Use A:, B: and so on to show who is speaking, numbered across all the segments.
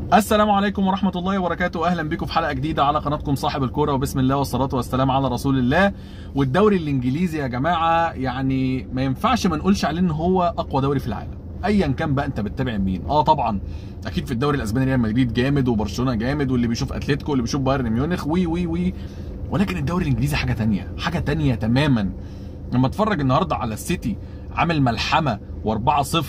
A: السلام عليكم ورحمة الله وبركاته أهلا بكم في حلقة جديدة على قناتكم صاحب الكورة وبسم الله والصلاة والسلام على رسول الله والدوري الإنجليزي يا جماعة يعني ما ينفعش ما نقولش عليه إن هو أقوى دوري في العالم ايا كان بقى انت بتتابع مين اه طبعا اكيد في الدوري الاسباني ريال مدريد جامد وبرشلونه جامد واللي بيشوف اتلتيكو واللي بيشوف بايرن ميونخ وي وي وي ولكن الدوري الانجليزي حاجه تانية حاجه تانية تماما لما اتفرج النهارده على السيتي عامل ملحمه و4-0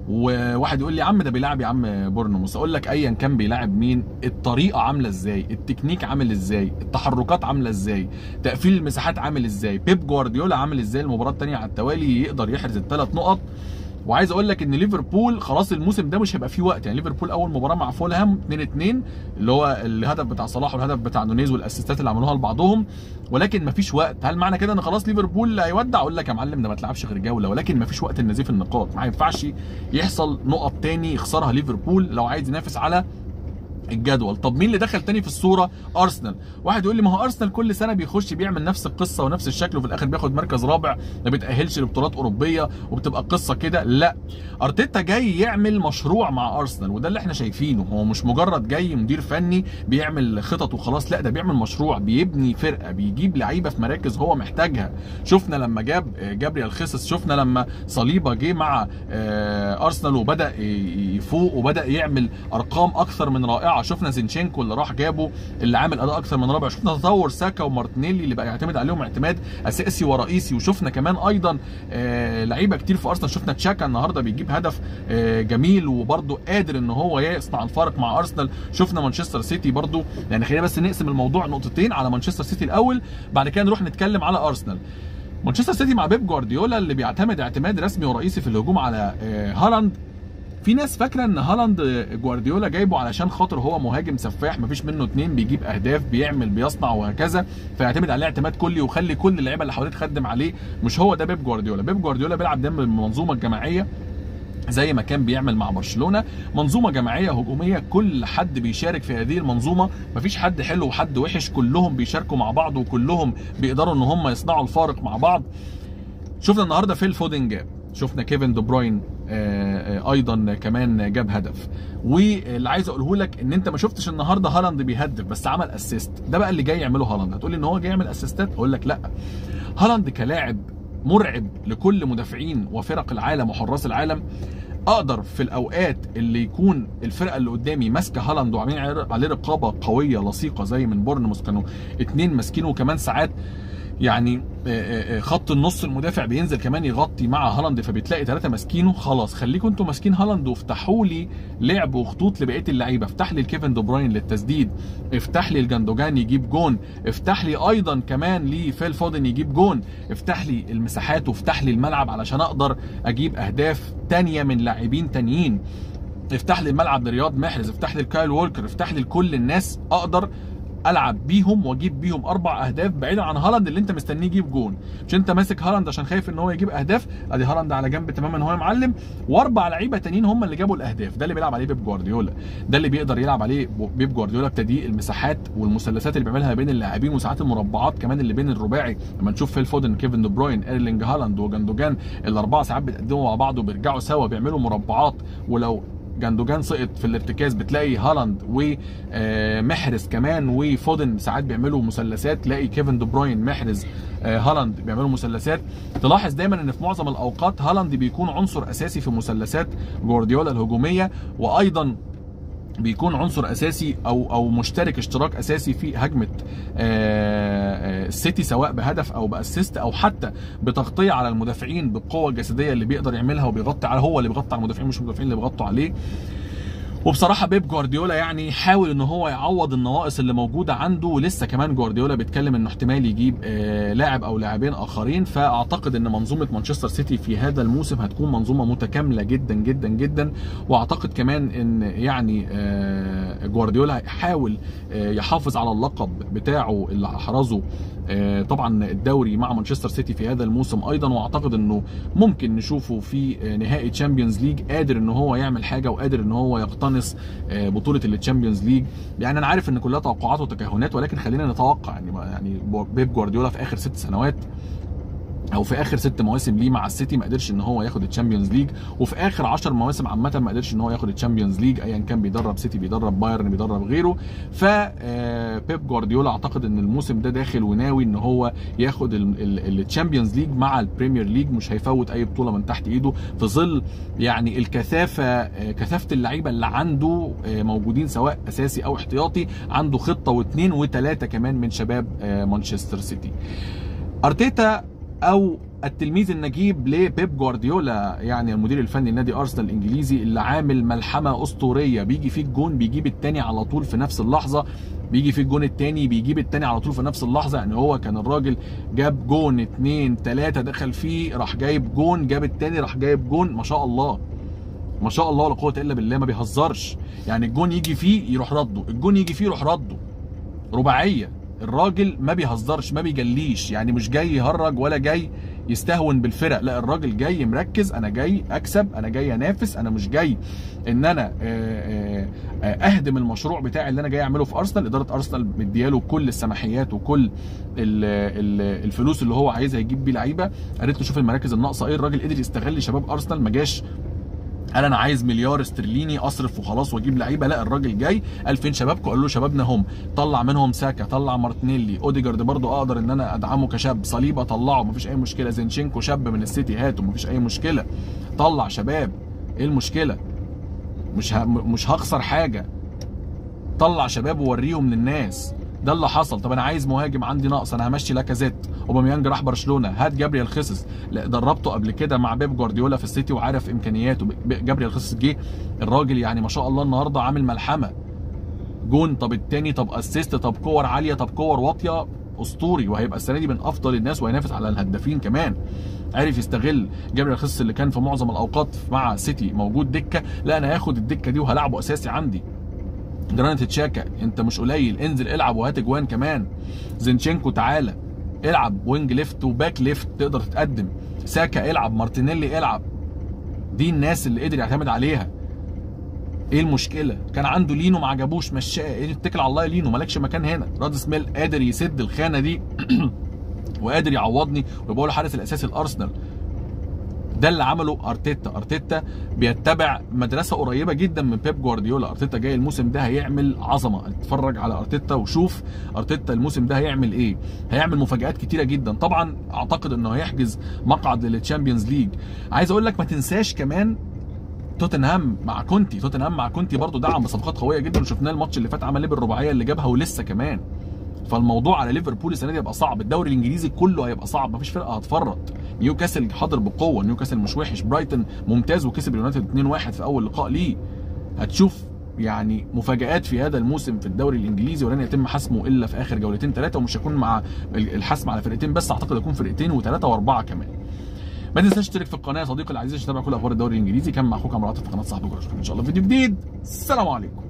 A: وواحد يقول لي يا عم ده بيلعب يا عم بورنموث اقول لك ايا كان بيلعب مين الطريقه عامله ازاي التكنيك عامل ازاي التحركات عامله ازاي تقفيل المساحات عامل ازاي بيب جوارديولا عامل ازاي المباراه الثانيه على التوالي يقدر يحرز الثلاث نقط وعايز اقول لك ان ليفربول خلاص الموسم ده مش هيبقى فيه وقت يعني ليفربول اول مباراه مع فولهام 2 2 اللي هو الهدف بتاع صلاح والهدف بتاع نونيز والاسيستات اللي عملوها لبعضهم ولكن مفيش وقت هل معنى كده ان خلاص ليفربول هيودع اقول لك يا معلم ده ما تلعبش غير جوله ولكن مفيش وقت لنزيف النقاط ما ينفعش يحصل نقط تاني يخسرها ليفربول لو عايز ينافس على الجدول طب مين اللي دخل تاني في الصوره ارسنال واحد يقول لي ما هو ارسنال كل سنه بيخش بيعمل نفس القصه ونفس الشكل وفي الاخر بياخد مركز رابع ما بيتاهلش لبطولات اوروبيه وبتبقى القصه كده لا ارتيتا جاي يعمل مشروع مع ارسنال وده اللي احنا شايفينه هو مش مجرد جاي مدير فني بيعمل خطط وخلاص لا ده بيعمل مشروع بيبني فرقه بيجيب لعيبه في مراكز هو محتاجها شفنا لما جاب جابريال خيسس شفنا لما صليبه جه مع ارسنال وبدا يفوق وبدا يعمل ارقام اكثر من رائعه شفنا زينشينكو اللي راح جابه اللي عامل اداء اكثر من رائع شفنا تطور ساكا ومارتينيلي اللي بقى يعتمد عليهم اعتماد اساسي ورئيسي وشفنا كمان ايضا لعيبه كتير في ارسنال شفنا تشاكا النهارده بيجيب هدف جميل وبرده قادر ان هو يصنع الفارق مع ارسنال شفنا مانشستر سيتي برده يعني خلينا بس نقسم الموضوع نقطتين على مانشستر سيتي الاول بعد كده نروح نتكلم على ارسنال مانشستر سيتي مع بيب جوارديولا اللي بيعتمد اعتماد رسمي ورئيسي في الهجوم على هالاند في ناس فاكره ان هالاند جوارديولا جايبه علشان خاطر هو مهاجم سفاح مفيش منه اتنين بيجيب اهداف بيعمل بيصنع وهكذا فيعتمد عليه اعتماد كلي ويخلي كل اللعيبه اللي حواليه تخدم عليه مش هو ده بيب جوارديولا بيب جوارديولا بيلعب دايما بالمنظومه الجماعيه زي ما كان بيعمل مع برشلونه منظومه جماعيه هجوميه كل حد بيشارك في هذه المنظومه مفيش حد حلو وحد وحش كلهم بيشاركوا مع بعض وكلهم بيقدروا ان هم يصنعوا الفارق مع بعض شفنا النهارده فيل فودن جاب شفنا كيفن دي بروين ايضا كمان جاب هدف واللي عايز اقوله لك ان انت ما شفتش النهارده هالاند بيهدف بس عمل اسيست ده بقى اللي جاي يعمله هالاند هتقول لي ان هو جاي يعمل اسيستات اقول لك لا هالاند كلاعب مرعب لكل مدافعين وفرق العالم وحراس العالم اقدر في الاوقات اللي يكون الفرقه اللي قدامي ماسكه هالاند وعاملين عليه رقابه قويه لصيقه زي من بورنموث كانوا اتنين ماسكينه وكمان ساعات يعني خط النص المدافع بينزل كمان يغطي مع هالاند فبتلاقي ثلاثه ماسكينه خلاص خليكم انتوا ماسكين هالاند وافتحوا لي لعب وخطوط لبقيه اللعيبه افتح لي الكيفن دي بروين للتسديد افتح لي الجندوجان يجيب جون افتح لي ايضا كمان لفيل فودن يجيب جون افتح لي المساحات وافتح لي الملعب علشان اقدر اجيب اهداف تانية من لاعبين تانيين افتح لي الملعب لرياض محرز افتح لي الكايل وولكر افتح لي لكل الناس اقدر العب بيهم واجيب بيهم اربع اهداف بعيدا عن هالاند اللي انت مستنيه يجيب جون مش انت ماسك هالاند عشان خايف ان هو يجيب اهداف ادي هالاند على جنب تماما هو معلم واربع لعيبه تانيين هم اللي جابوا الاهداف ده اللي بيلعب عليه بيب جوارديولا ده اللي بيقدر يلعب عليه بيب جوارديولا بتضييق المساحات والمثلثات اللي بيعملها بين اللاعبين وساعات المربعات كمان اللي بين الرباعي لما نشوف فيل فودن كيفن دي بروين ايرلينج هالاند وجندوجان الاربعه ساعات بيتقدموا مع بعض وبيرجعوا سوا بيعملوا مربعات ولو جندوجان سقط في الارتكاز بتلاقي هالاند ومحرز كمان وفودن ساعات بيعملوا مثلثات تلاقي كيفن دي بروين محرز هالاند بيعملوا مثلثات تلاحظ دايما ان في معظم الاوقات هالاند بيكون عنصر اساسي في مثلثات جوارديولا الهجوميه وايضا بيكون عنصر اساسي او او مشترك اشتراك اساسي في هجمه السيتي سواء بهدف او باسيست او حتى بتغطيه على المدافعين بالقوه الجسديه اللي بيقدر يعملها وبيغطي على هو اللي بيغطي على المدافعين مش المدافعين اللي بيغطوا عليه وبصراحه بيب جوارديولا يعني حاول ان هو يعوض النواقص اللي موجوده عنده ولسه كمان جوارديولا بيتكلم انه احتمال يجيب آه لاعب او لاعبين اخرين فاعتقد ان منظومه مانشستر سيتي في هذا الموسم هتكون منظومه متكامله جدا جدا جدا واعتقد كمان ان يعني آه جوارديولا هيحاول آه يحافظ على اللقب بتاعه اللي احرزه طبعا الدوري مع مانشستر سيتي في هذا الموسم ايضا واعتقد انه ممكن نشوفه في نهائي تشامبيونز ليج قادر ان هو يعمل حاجه وقادر ان هو يقتنص بطوله التشامبيونز ليج يعني انا عارف ان كلها توقعات وتكهنات ولكن خلينا نتوقع يعني يعني بيب جوارديولا في اخر ست سنوات او في اخر ست مواسم ليه مع السيتي ما قدرش ان هو ياخد الشامبيونز ليج وفي اخر 10 مواسم عامه ما قدرش ان هو ياخد الشامبيونز ليج ايا كان بيدرب سيتي بيدرب بايرن بيدرب غيره ف بيب جوارديولا اعتقد ان الموسم ده داخل وناوي ان هو ياخد الشامبيونز ليج مع البريمير ليج مش هيفوت اي بطوله من تحت ايده في ظل يعني الكثافه كثافه اللعيبه اللي عنده موجودين سواء اساسي او احتياطي عنده خطه واثنين وثلاثه كمان من شباب مانشستر سيتي ارتيتا او التلميذ النجيب لبيب جوارديولا يعني المدير الفني لنادي ارسنال الانجليزي اللي عامل ملحمه اسطوريه بيجي فيه الجون بيجيب الثاني على طول في نفس اللحظه بيجي فيه الجون الثاني بيجيب الثاني على طول في نفس اللحظه يعني هو كان الراجل جاب جون اثنين ثلاثه دخل فيه راح جايب جون جاب الثاني راح جايب جون ما شاء الله ما شاء الله ولا قوه الا بالله ما بيهزرش يعني الجون يجي فيه يروح رده الجون يجي فيه يروح رده رباعيه الراجل ما بيهزرش ما بيجليش يعني مش جاي يهرج ولا جاي يستهون بالفرق لا الراجل جاي مركز انا جاي اكسب انا جاي انافس انا مش جاي ان انا اهدم المشروع بتاعي اللي انا جاي اعمله في ارسنال اداره ارسنال مدياله كل السماحيات وكل الفلوس اللي هو عايزها يجيب بيه لعيبه قالت له شوف المراكز الناقصه ايه الراجل قدر يستغل شباب ارسنال ما جاش قال انا عايز مليار استرليني اصرف وخلاص واجيب لعيبه لا الراجل جاي قال فين شبابكم قالوا له شبابنا هم طلع منهم ساكا طلع مارتينيلي اوديجارد برضو اقدر ان انا ادعمه كشاب صليبه طلعه مفيش اي مشكله زينشينكو شاب من السيتي هاته مفيش اي مشكله طلع شباب ايه المشكله مش ه... مش هخسر حاجه طلع شباب ووريهم للناس ده اللي حصل طب انا عايز مهاجم عندي ناقص انا همشي لاكازيت اوباميانج راح برشلونه هات جابريال خيسوس لا دربته قبل كده مع بيب جوارديولا في السيتي وعارف امكانياته جابريال خيسوس جه الراجل يعني ما شاء الله النهارده عامل ملحمه جون طب التاني طب اسيست طب كور عاليه طب كور واطيه اسطوري وهيبقى السنه دي من افضل الناس وهينافس على الهدافين كمان عارف يستغل جابريل خيسوس اللي كان في معظم الاوقات مع سيتي موجود دكه لا انا هاخد الدكه دي وهلعبه اساسي عندي جرانيت تشاكا انت مش قليل انزل العب وهات اجوان كمان زينشينكو تعالى العب وينج ليفت وباك ليفت تقدر تتقدم ساكا العب مارتينيلي العب دي الناس اللي قدر يعتمد عليها ايه المشكله كان عنده لينو ما عجبوش مشاه ايه اتكل على الله يا لينو مالكش مكان هنا راد سميل قادر يسد الخانه دي وقادر يعوضني ويبقى له الحارس الاساسي الارسنال ده اللي عمله ارتيتا ارتيتا بيتبع مدرسه قريبه جدا من بيب جوارديولا ارتيتا جاي الموسم ده هيعمل عظمه اتفرج على ارتيتا وشوف ارتيتا الموسم ده هيعمل ايه هيعمل مفاجات كتيره جدا طبعا اعتقد انه هيحجز مقعد للتشامبيونز ليج عايز اقول لك ما تنساش كمان توتنهام مع كونتي توتنهام مع كونتي برضه دعم بصفقات قويه جدا وشفناه الماتش اللي فات عمل ايه بالرباعيه اللي جابها ولسه كمان فالموضوع على ليفربول السنه دي هيبقى صعب الدوري الانجليزي كله هيبقى صعب مفيش فرقه هتفرط نيوكاسل حاضر بقوه نيوكاسل مش وحش برايتون ممتاز وكسب اليونايتد 2-1 في اول لقاء ليه هتشوف يعني مفاجآت في هذا الموسم في الدوري الانجليزي ولن يتم حسمه الا في اخر جولتين ثلاثه ومش هيكون مع الحسم على فرقتين بس اعتقد هيكون فرقتين وثلاثه واربعه كمان ما تنساش تشترك في القناه يا صديقي العزيز عشان تتابع كل اخبار الدوري الانجليزي كان مع اخوك عمرو عاطف في قناه صاحب ان شاء الله فيديو جديد السلام عليكم